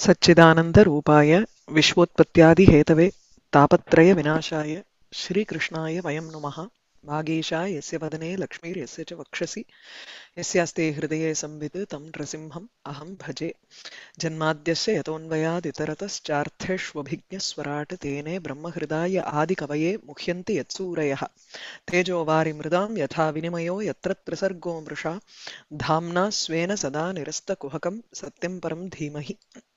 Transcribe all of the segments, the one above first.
सच्चिदानन्दरूपाय विश्वोत्पत्त्यादिहेतवे तापत्रयविनाशाय श्रीकृष्णाय वयं नुमः भागीशा यस्य वदने लक्ष्मीर्यस्य च वक्षसि यस्यास्ते हृदये संवित् तं नृसिंहम् अहं भजे जन्माद्यस्य यतोऽन्वयादितरतश्चार्थेष्वभिज्ञस्वराट् तेने ब्रह्महृदाय आदिकवये मुह्यन्ति यत्सूरयः तेजो वारिमृदां यथा विनिमयो यत्र त्रिसर्गो मृषा धाम्ना स्वेन सदा निरस्तकुहकं सत्यं परं धीमहि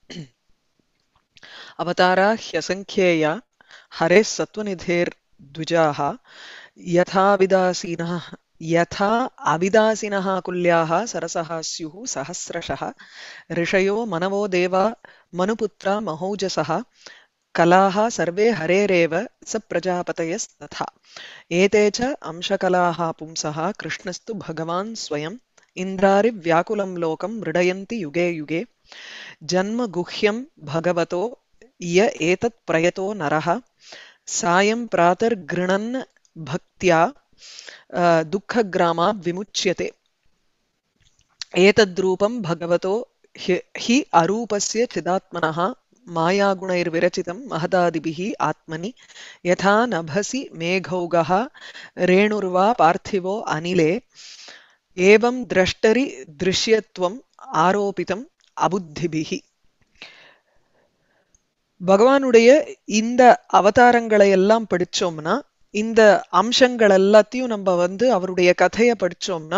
अवतारा ह्यसङ्ख्येया हरेः सत्त्वनिधेर्द्विजाः यथा विदासीनः यथा अविदासिनः कुल्याः सरसः स्युः सहस्रशः ऋषयो मनवो देवा मनुपुत्रा महौजसः कलाः सर्वे हरेरेव स प्रजापतयस्तथा एते च अंशकलाः पुंसः कृष्णस्तु भगवान् स्वयम् इन्द्रारिव्याकुलं लोकं मृडयन्ति युगे युगे जन्मगुह्यं भगवतो य एतत् प्रयतो नरः सायं प्रातर्गृणन् भक्त्या दुःखग्रामात् विमुच्यते एतद्रूपं भगवतो हि अरूपस्य चिदात्मनः मायागुणैर्विरचितं महदादिभिः आत्मनि यथा नभसि मेघौगः रेणुर्वा पार्थिवो अनिले एवं द्रष्टरि दृश्यत्वम् आरोपितम् அபுத்திபிகி பகவானுடைய இந்த அவதாரங்களை எல்லாம் படிச்சோம்னா இந்த அம்சங்கள் எல்லாத்தையும் நம்ம வந்து அவருடைய கதையை படிச்சோம்னா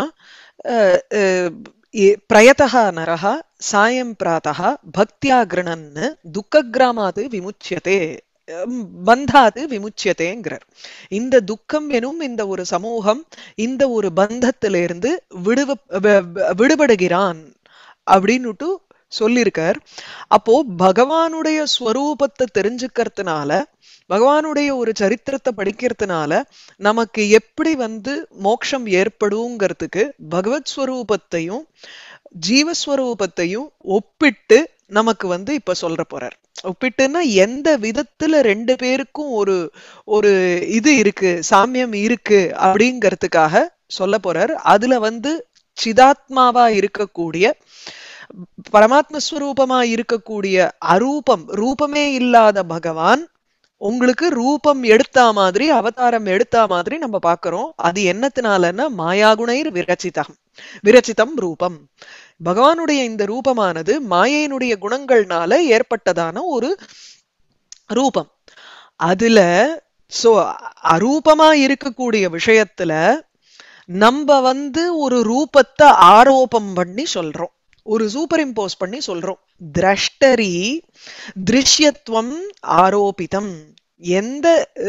பிரயதா நரகா சாயம் பிராத்தா பக்தியா கிருணன்னு துக்க கிராமாது விமுச்சியதே பந்தாது விமுச்சியதேங்கிறார் இந்த துக்கம் எனும் இந்த ஒரு சமூகம் இந்த ஒரு பந்தத்திலிருந்து விடுவ விடுபடுகிறான் அப்படின்னுட்டு சொல்லியிருக்கார் அப்போ பகவானுடைய ஸ்வரூபத்தை தெரிஞ்சுக்கிறதுனால பகவானுடைய ஒரு சரித்திரத்தை படிக்கிறதுனால நமக்கு எப்படி வந்து மோட்சம் ஏற்படுங்கிறதுக்கு பகவத் ஸ்வரூபத்தையும் ஜீவஸ்வரூபத்தையும் ஒப்பிட்டு நமக்கு வந்து இப்ப சொல்ற போறார் ஒப்பிட்டுன்னா எந்த விதத்துல ரெண்டு பேருக்கும் ஒரு ஒரு இது இருக்கு சாமியம் இருக்கு அப்படிங்கிறதுக்காக சொல்ல போறார் அதுல வந்து சிதாத்மாவா இருக்கக்கூடிய பரமாத்மஸ்வரூபமா இருக்கக்கூடிய அரூபம் ரூபமே இல்லாத பகவான் உங்களுக்கு ரூபம் எடுத்தா மாதிரி அவதாரம் எடுத்தா மாதிரி நம்ம பாக்குறோம் அது என்னத்தினாலன்னா மாயாகுணைர் விரச்சிதம் விரச்சிதம் ரூபம் பகவானுடைய இந்த ரூபமானது மாயையினுடைய குணங்கள்னால ஏற்பட்டதான ஒரு ரூபம் அதுல சோ அரூபமா இருக்கக்கூடிய விஷயத்துல நம்ம வந்து ஒரு ரூபத்தை ஆரோபம் பண்ணி சொல்றோம் ஒரு சூப்பர் இம்போஸ் பண்ணி சொல்றோம் திரஷ்டரி திருஷ்யத்துவம் ஆரோபிதம் எந்த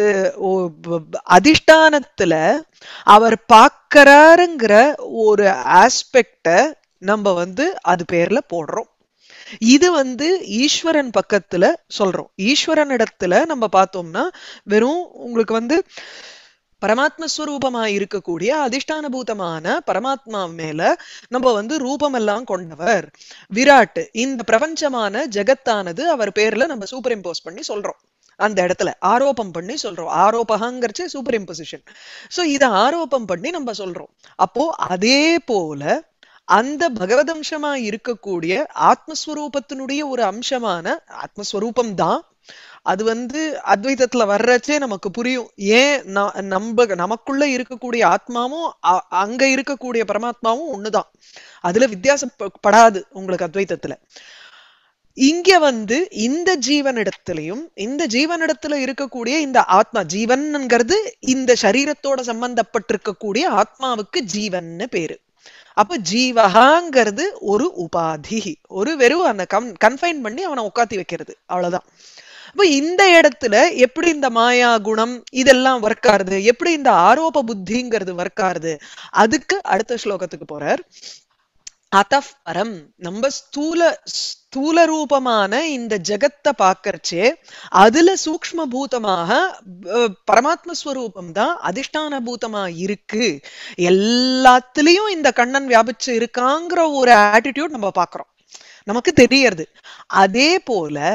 அதிஷ்டானத்துல அவர் பார்க்கிறாருங்கிற ஒரு ஆஸ்பெக்ட நம்ம வந்து அது பேர்ல போடுறோம் இது வந்து ஈஸ்வரன் பக்கத்துல சொல்றோம் ஈஸ்வரன் இடத்துல நம்ம பார்த்தோம்னா வெறும் உங்களுக்கு வந்து பரமாத்மஸ்வரூபமா இருக்கக்கூடிய அதிஷ்டானபூதமான பரமாத்மா மேல நம்ம வந்து ரூபம் எல்லாம் கொண்டவர் விராட் இந்த பிரபஞ்சமான ஜெகத்தானது அவர் பேர்ல நம்ம சூப்பர் இம்போஸ் பண்ணி சொல்றோம் அந்த இடத்துல ஆரோப்பம் பண்ணி சொல்றோம் ஆரோபகங்கிறச்சு சூப்பர் இம்போசிஷன் சோ இதை ஆரோப்பம் பண்ணி நம்ம சொல்றோம் அப்போ அதே போல அந்த பகவதம்சமா இருக்கக்கூடிய ஆத்மஸ்வரூபத்தினுடைய ஒரு அம்சமான ஆத்மஸ்வரூபம் தான் அது வந்து அத்வைதத்துல வர்றச்சே நமக்கு புரியும் ஏன் நம்ம நமக்குள்ள இருக்கக்கூடிய ஆத்மாவும் அங்க இருக்கக்கூடிய பரமாத்மாவும் ஒண்ணுதான் அதுல வித்தியாசப்படாது உங்களுக்கு அத்வைத்தத்துல இங்க வந்து இந்த ஜீவனிடத்திலையும் இந்த ஜீவனிடத்துல இருக்கக்கூடிய இந்த ஆத்மா ஜீவன்ங்கிறது இந்த சரீரத்தோட சம்பந்தப்பட்டிருக்கக்கூடிய ஆத்மாவுக்கு ஜீவன்னு பேரு அப்ப ஜீவகாங்கிறது ஒரு உபாதி ஒரு வெறும் அந்த கம் கன்ஃபைன் பண்ணி அவனை உட்காத்தி வைக்கிறது அவ்வளவுதான் அப்ப இந்த இடத்துல எப்படி இந்த மாயா குணம் இதெல்லாம் ஒர்க் ஆறுது எப்படி இந்த ஆரோப புத்திங்கிறது ஒர்க் ஆறுது அதுக்கு அடுத்த ஸ்லோகத்துக்கு போறார் அத்தப் பரம் நம்ம ஸ்தூல ஸ்தூல ரூபமான இந்த ஜெகத்தை பாக்கறச்சே அதுல சூக்ம பூதமாக பரமாத்ம ஸ்வரூபம் தான் அதிஷ்டான பூதமா இருக்கு எல்லாத்துலயும் இந்த கண்ணன் வியாபிச்சு இருக்காங்கிற ஒரு ஆட்டிடியூட் நம்ம பாக்குறோம் நமக்கு தெரியறது அதே போல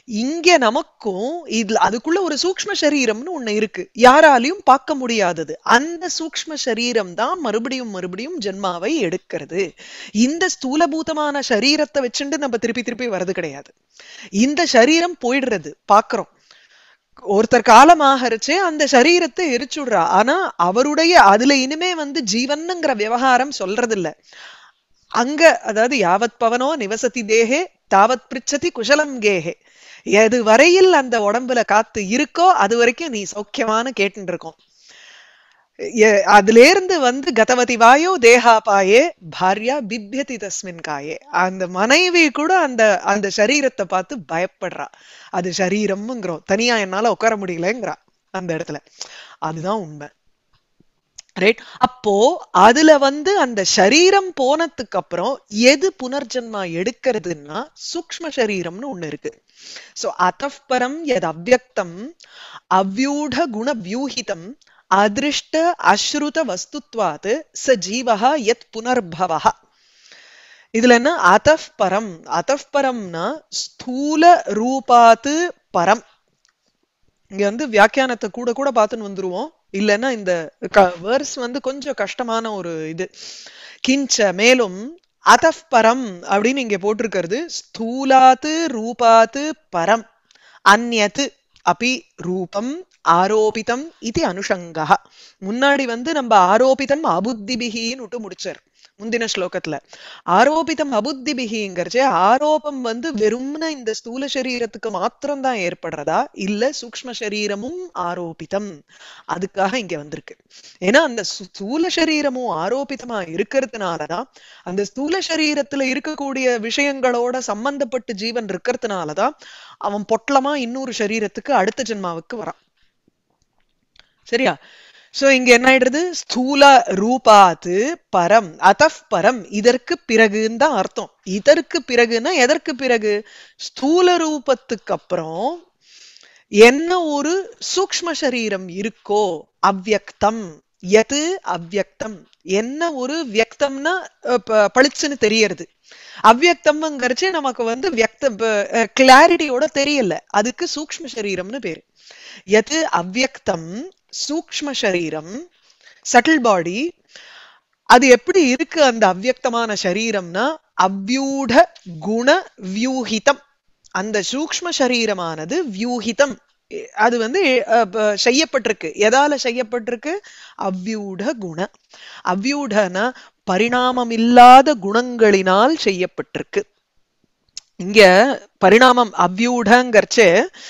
இங்க நமக்கும் இதுல அதுக்குள்ள ஒரு சூக்ஷ்ம சரீரம்னு ஒண்ணு இருக்கு யாராலையும் பார்க்க முடியாதது அந்த சூக்ஷ்ம சரீரம் தான் மறுபடியும் மறுபடியும் ஜென்மாவை எடுக்கிறது இந்த ஸ்தூலபூதமான சரீரத்தை வச்சுட்டு நம்ம திருப்பி திருப்பி வர்றது கிடையாது இந்த சரீரம் போயிடுறது பாக்குறோம் ஒருத்தர் காலமாகரிச்சு அந்த சரீரத்தை எரிச்சுடுறா ஆனா அவருடைய அதுல இனிமே வந்து ஜீவனுங்கிற விவகாரம் சொல்றது இல்ல அங்க அதாவது யாவத் பவனோ நிவசதி தேகே தாவத் பிரிச்சதி குஷலம் கேஹே எது வரையில் அந்த உடம்புல காத்து இருக்கோ அது வரைக்கும் நீ சௌக்கியமான கேட்டுட்டு இருக்கோம் எ- அதுல இருந்து வந்து கதவதி வாயோ தேகாபாயே பாரியா பிப்யதி தஸ்மின் காயே அந்த மனைவி கூட அந்த அந்த சரீரத்தை பார்த்து பயப்படுறா அது சரீரம்ங்கிறோம் தனியா என்னால உட்கார முடியலங்கிறா அந்த இடத்துல அதுதான் உண்மை ரைட் அப்போ அதுல வந்து அந்த சரீரம் போனதுக்கு அப்புறம் எது புனர்ஜன்மா எடுக்கிறதுன்னா சூக்ஷ்ம சரீரம்னு ஒண்ணு இருக்கு சோ அதப்பரம் எது அவ்வக்தம் அவ்யூட குண வியூஹிதம் அதிருஷ்ட அஸ்ருத வஸ்துத்வாத் ச ஜீவஹா யத் புனர்பவஹ இதுல என்ன அதஃப் பரம் அதஃப் பரம்னா ஸ்தூல ரூபாத்து பரம் இங்க வந்து வியாக்கியானத்தை கூட கூட பார்த்துன்னு வந்துருவோம் இல்லைன்னா இந்த வேர்ஸ் வந்து கொஞ்சம் கஷ்டமான ஒரு இது கிஞ்ச மேலும் அதஃப் பரம் அப்படின்னு இங்க போட்டிருக்கிறது ஸ்தூலாத்து ரூபாத்து பரம் அந்யத்து அபி ரூபம் ஆரோபிதம் இது அனுஷங்கா முன்னாடி வந்து நம்ம ஆரோபிதம் அபுத்திபிகின்னு விட்டு முடிச்சார் முந்தின ஸ்லோகத்துல ஆரோபிதம் அபுத்திபிகிங்கிறச்சே ஆரோபம் வந்து வெறும்ன இந்த ஸ்தூல சரீரத்துக்கு மாத்திரம்தான் ஏற்படுறதா இல்ல சூக்ஷ்ம சரீரமும் ஆரோபிதம் அதுக்காக இங்க வந்திருக்கு ஏன்னா அந்த சு- ஸ்தூல சரீரமும் ஆரோபிதமா இருக்கிறதுனாலதான் அந்த ஸ்தூல சரீரத்துல இருக்கக்கூடிய விஷயங்களோட சம்பந்தப்பட்டு ஜீவன் இருக்கிறதுனாலதான் அவன் பொட்டலமா இன்னொரு சரீரத்துக்கு அடுத்த ஜென்மாவுக்கு வரான் சரியா சோ இங்க என்ன ஆயிடுறது ஸ்தூல ரூபாத்து பரம் அதஃப் பரம் இதற்கு பிறகுன்னு தான் அர்த்தம் இதற்கு பிறகுன்னா எதற்கு பிறகு ஸ்தூல ரூபத்துக்கு அப்புறம் என்ன ஒரு சூக்ஷ்ம சரீரம் இருக்கோ அவ்யக்தம் எது அவ்யக்தம் என்ன ஒரு வியக்தம்னா அஹ், ப- பளிச்சுன்னு தெரியறது அவ்யக்தம்ங்கிறச்சு நமக்கு வந்து வியக்த கிளாரிட்டியோட தெரியல அதுக்கு சூக்ஷ்ம சரீரம்னு பேரு எது அவ்யக்தம் சூக்ஷ்ம சரீரம் சட்டில் பாடி அது எப்படி இருக்கு அந்த அவ்யக்தமான சரீரம்னா அவ்யூட குண வியூஹிதம் அந்த சூக்ஷ்ம சரீரமானது வியூஹிதம் எ- அது வந்து அஹ், ப- செய்யப்பட்டிருக்கு எதால செய்யப்பட்டிருக்கு அவ்யூட குண அவ்யூடன பரிணாமம் இல்லாத குணங்களினால் செய்யப்பட்டிருக்கு இங்க பரிணாமம் அவ்யூடங்கர்ச்சே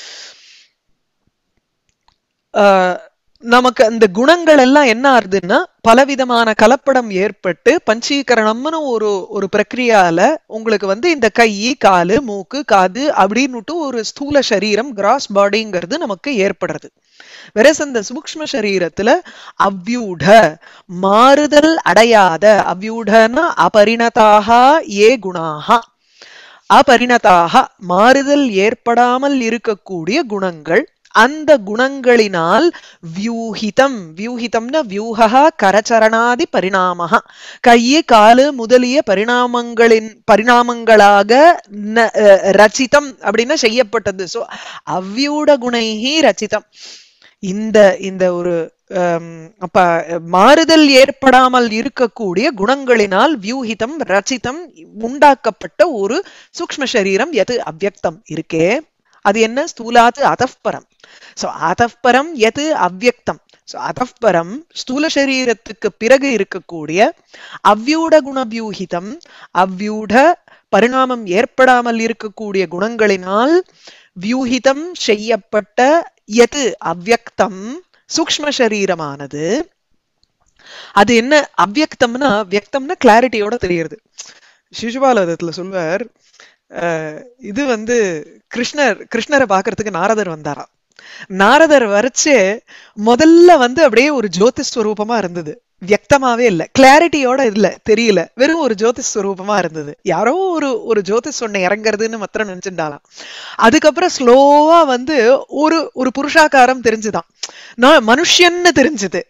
ஆஹ் நமக்கு அந்த குணங்கள் எல்லாம் என்ன ஆகுதுன்னா பலவிதமான கலப்படம் ஏற்பட்டு பஞ்சீகரணம்னு ஒரு ஒரு பிரக்ரியால உங்களுக்கு வந்து இந்த கை காலு மூக்கு காது அப்படின்னுட்டு ஒரு ஸ்தூல சரீரம் கிராஸ் பாடிங்கிறது நமக்கு ஏற்படுறது வெரஸ் அந்த சூக்ஷ்ம சரீரத்துல அவ்யூட மாறுதல் அடையாத அவ்யூடனா அபரிணதாக ஏ குணாக அபரிணதாக மாறுதல் ஏற்படாமல் இருக்கக்கூடிய குணங்கள் அந்த குணங்களினால் வியூஹிதம் வியூஹிதம்னா வியூகா கரச்சரணாதி பரிணாமஹ கையு காலு முதலிய பரிணாமங்களின் பரிணாமங்களாக ந- அஹ் ரச்சிதம் அப்படின்னா செய்யப்பட்டது சோ அவ்யூட குணைஹி ரச்சிதம் இந்த இந்த ஒரு ஹம், அப்ப மாறுதல் ஏற்படாமல் இருக்கக்கூடிய குணங்களினால் வியூஹிதம் ரச்சிதம் உண்டாக்கப்பட்ட ஒரு சூக்ஷ்ம சரீரம் எது அவ்யக்தம் இருக்கே அது என்ன ஸ்தூலாத்து அதஃபரம் சோ அதஃபரம் எது அவ்யக்தம் சோ அதஃபரம் ஸ்தூல சரீரத்துக்கு பிறகு இருக்கக்கூடிய அவ்யூட குணவியூகிதம் அவ்யூட பரிணாமம் ஏற்படாமல் இருக்கக்கூடிய குணங்களினால் வியூகிதம் செய்யப்பட்ட எது அவ்யக்தம் சூக்ஷ்ம சரீரமானது அது என்ன அவ்யக்தம்னா வியக்தம்னா கிளாரிட்டியோட தெரியுது சிசுபாலதத்துல சொல்வார் அஹ், இது வந்து கிருஷ்ணர் கிருஷ்ணரை பாக்குறதுக்கு நாரதர் வந்தாராம் நாரதர் வரைச்சே முதல்ல வந்து அப்படியே ஒரு ஜோதிஷ் ஸ்வரூபமா இருந்தது வியக்தமாவே இல்ல கிளாரிட்டியோட இல்ல தெரியல வெறும் ஒரு ஜோதிஷ் ஸ்வரூபமா இருந்தது யாரோ ஒரு ஒரு ஜோதிஷ் ஒண்ணு இறங்குறதுன்னு மாத்திரம் நினைச்சுட்டாலாம் அதுக்கப்புறம் ஸ்லோவா வந்து ஒரு ஒரு புருஷாகாரம் தெரிஞ்சுதான் நான் மனுஷன்னு தெரிஞ்சது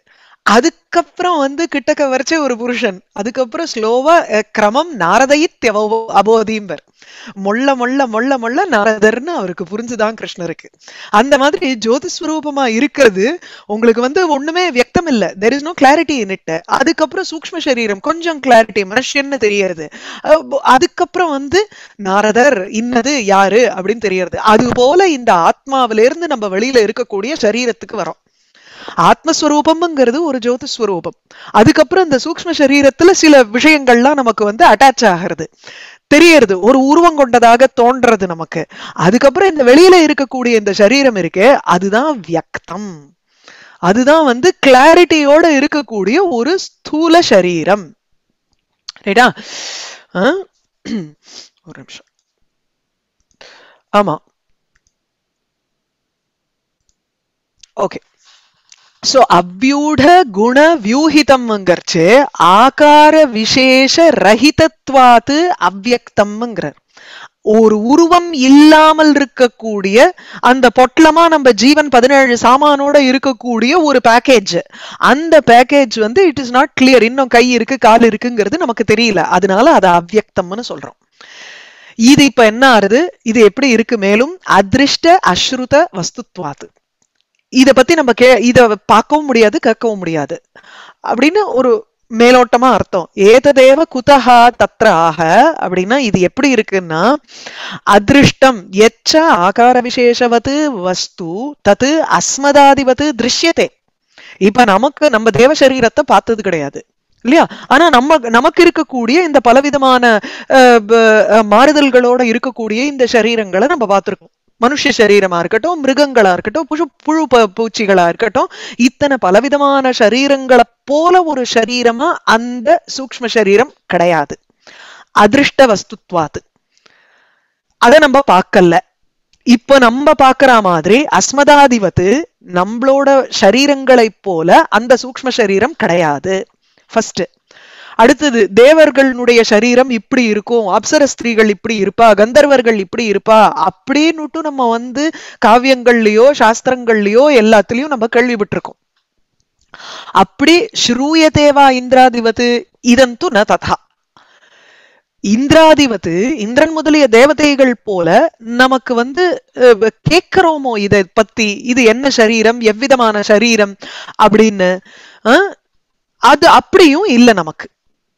அதுக்கப்புறம் வந்து கிட்டக்க வரைச்ச ஒரு புருஷன் அதுக்கப்புறம் ஸ்லோவா அஹ், கிரமம் நாரதையித் அபோதீம்பர் மொள்ள மொள்ள மொள்ள மொள்ள நாரதர்னு அவருக்கு புரிஞ்சுதான் கிருஷ்ணருக்கு அந்த மாதிரி ஜோதிஸ்வரூபமா இருக்கிறது உங்களுக்கு வந்து ஒண்ணுமே வியக்தம் இல்ல there is no clarity in it அதுக்கப்புறம் சூக்ஷ்ம சரீரம் கொஞ்சம் கிளாரிட்டி மனுஷன்னு தெரியறது அஹ் ப- அதுக்கப்புறம் வந்து நாரதர் இன்னது யாரு அப்படின்னு தெரியறது அது போல இந்த ஆத்மாவில இருந்து நம்ம வெளியில இருக்கக்கூடிய சரீரத்துக்கு வரோம் ஆத்மஸ்வரூபம்ங்கிறது ஒரு ஜோதிஸ்வரூபம் அதுக்கப்புறம் இந்த சூக்ஷ்ம சரீரத்துல சில விஷயங்கள்லாம் நமக்கு வந்து அட்டாச் ஆகிறது தெரியறது ஒரு உருவம் கொண்டதாக தோன்றது நமக்கு அதுக்கப்புறம் இந்த வெளியில இருக்கக்கூடிய இந்த சரீரம் இருக்கே அதுதான் வியக்தம் அதுதான் வந்து கிளாரிட்டியோட இருக்கக்கூடிய ஒரு ஸ்தூல சரீரம் ரைட்டா ஆ? ஒரு நிமிஷம் ஆமா ஓகே சோ அவ்யூட குண வியூஹிதம்ங்கிறச்சு ஆகார விசேஷ ரஹிதத்வாத்து அவ்யக்தம்ங்கிறார் ஒரு உருவம் இல்லாமல் இருக்கக்கூடிய அந்த பொட்டலமா நம்ம ஜீவன் பதினேழு சாமானோட இருக்கக்கூடிய ஒரு பேக்கேஜ் அந்த பேக்கேஜ் வந்து இட் இஸ் நாட் கிளியர் இன்னும் கை இருக்கு கால் இருக்குங்கிறது நமக்கு தெரியல அதனால அது அவ்யக்தம்னு சொல்றோம் இது இப்ப என்ன ஆறுது இது எப்படி இருக்கு மேலும் அதிருஷ்ட அஸ்ருத வஸ்துத்வாத்து இத பத்தி நம்ம கே இத பார்க்கவும் முடியாது கேட்கவும் முடியாது அப்படின்னு ஒரு மேலோட்டமா அர்த்தம் ஏததேவ குதஹா தத்ர ஆக அப்படின்னா இது எப்படி இருக்குன்னா அதிருஷ்டம் எச்ச ஆகார விசேஷவத்து வஸ்து தத்து அஸ்மதாதிபத்து திருஷ்யத்தே இப்ப நமக்கு நம்ம தேவ சரீரத்தை பார்த்தது கிடையாது இல்லையா ஆனா நம்ம நமக்கு இருக்கக்கூடிய இந்த பலவிதமான அஹ், ப- அஹ், மாறுதல்களோட இருக்கக்கூடிய இந்த சரீரங்களை நம்ம பார்த்திருக்கோம் மனுஷ சரீரமா இருக்கட்டும் மிருகங்களா இருக்கட்டும் புழு புழு ப- பூச்சிகளா இருக்கட்டும் இத்தனை பலவிதமான சரீரங்களை போல ஒரு சரீரமா அந்த சூக்ஷ்ம சரீரம் கிடையாது அதிருஷ்ட வஸ்துத்வாத்து அத நம்ம பார்க்கல இப்ப நம்ம பாக்குற மாதிரி அஸ்மதாதிபத்து நம்மளோட சரீரங்களைப் போல அந்த சூக்ஷ்ம சரீரம் கிடையாது ஃபர்ஸ்ட் அடுத்தது தேவர்களுடைய சரீரம் இப்படி இருக்கும் அப்சர ஸ்திரீகள் இப்படி இருப்பா கந்தர்வர்கள் இப்படி இருப்பா அப்படின்னுட்டு நம்ம வந்து காவியங்கள்லயோ சாஸ்திரங்கள்லயோ எல்லாத்துலயும் நம்ம கேள்விப்பட்டிருக்கோம் அப்படி ஸ்ரூயதேவா இந்திராதிபத்து இதந்து ந ததா இந்திராதிபத்து இந்திரன் முதலிய தேவதைகள் போல நமக்கு வந்து அஹ், கேட்கிறோமோ இதை பத்தி இது என்ன சரீரம் எவ்விதமான சரீரம் அப்படின்னு அஹ், அது அப்படியும் இல்ல நமக்கு